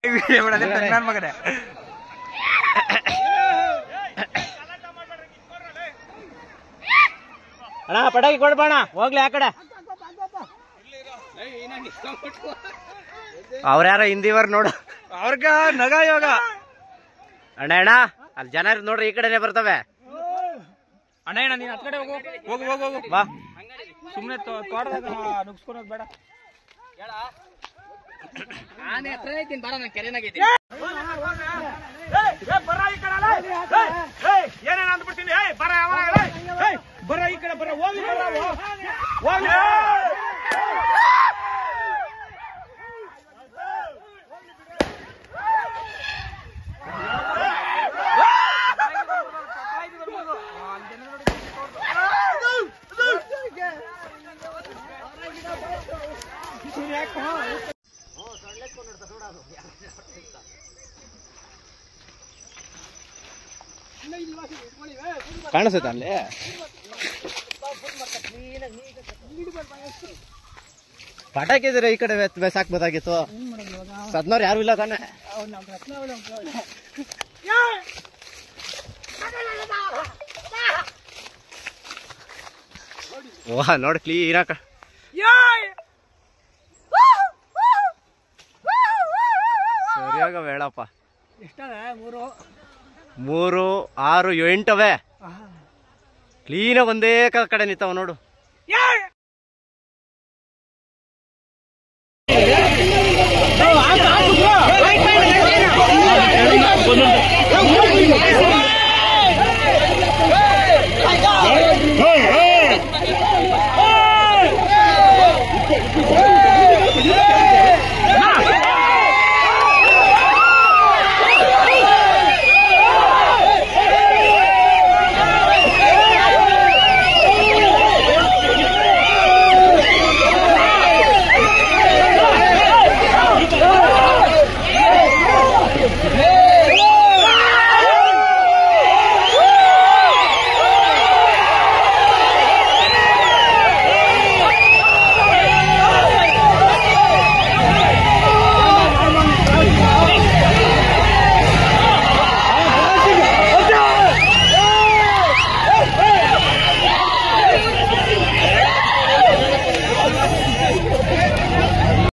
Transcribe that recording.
ನನ್ ಮಗನೇ ಅಣ್ಣ ಪಟಾಕಿ ಕೊಡ್ಬಣ ಹೋಗ್ಲಿ ಆ ಕಡೆ ಅವ್ರ್ಯಾರ ಹಿಂದಿವರ್ ನೋಡು ಅವ್ರಗ ನಗ ಇವಾಗ ಅಣ್ಣ ಅಣ್ಣ ಅಲ್ಲಿ ಜನ ಇರೋದ್ ನೋಡ್ರಿ ಈ ಕಡೆನೆ ಬರ್ತವೆ ಅಣ್ಣ ಅಣ್ಣ ನೀನ್ ಹತ್ ಕಡೆ ಹೋಗು ಹೋಗು ಹೋಗು ಹೋಗು ಬಾ ಸುಮ್ನೆ ತೋ- ತೋಟದಾಗ ನುಗ್ಸ್ಕೊಳೋದ್ ಬೇಡ ಏನೇನ ಅಂದ್ಬಿಡ್ತೀನಿ ಏಯ್ ಬರ ಬರ ಈ ಕಡೆ ಬರ ಹೋಗಿ ಬರ ಹೋಗಿ ಕಾಣಿಸುತ್ತ ಅಲ್ಲಿ ಪಟಾಕಿ ಇದ್ರೆ ಈ ಕಡೆ ಬೇಸಾಕ್ಬೋದಾಗಿತ್ತು ಸದ್ನವ್ರು ಯಾರು ಇಲ್ಲ ತಾನೆ ಓಹ ನೋಡಿ ಕ್ಲೀನ್ ಆಕ ಸರಿಯಾಗ ಬೇಡಪ್ಪ ಮೂರು ಆರು ಎಂಟವೆ ಕ್ಲೀನಾಗ ಒಂದೇ ಕ- ಕಡೆ ನಿಂತಾವ ನೋಡು ಏಯ್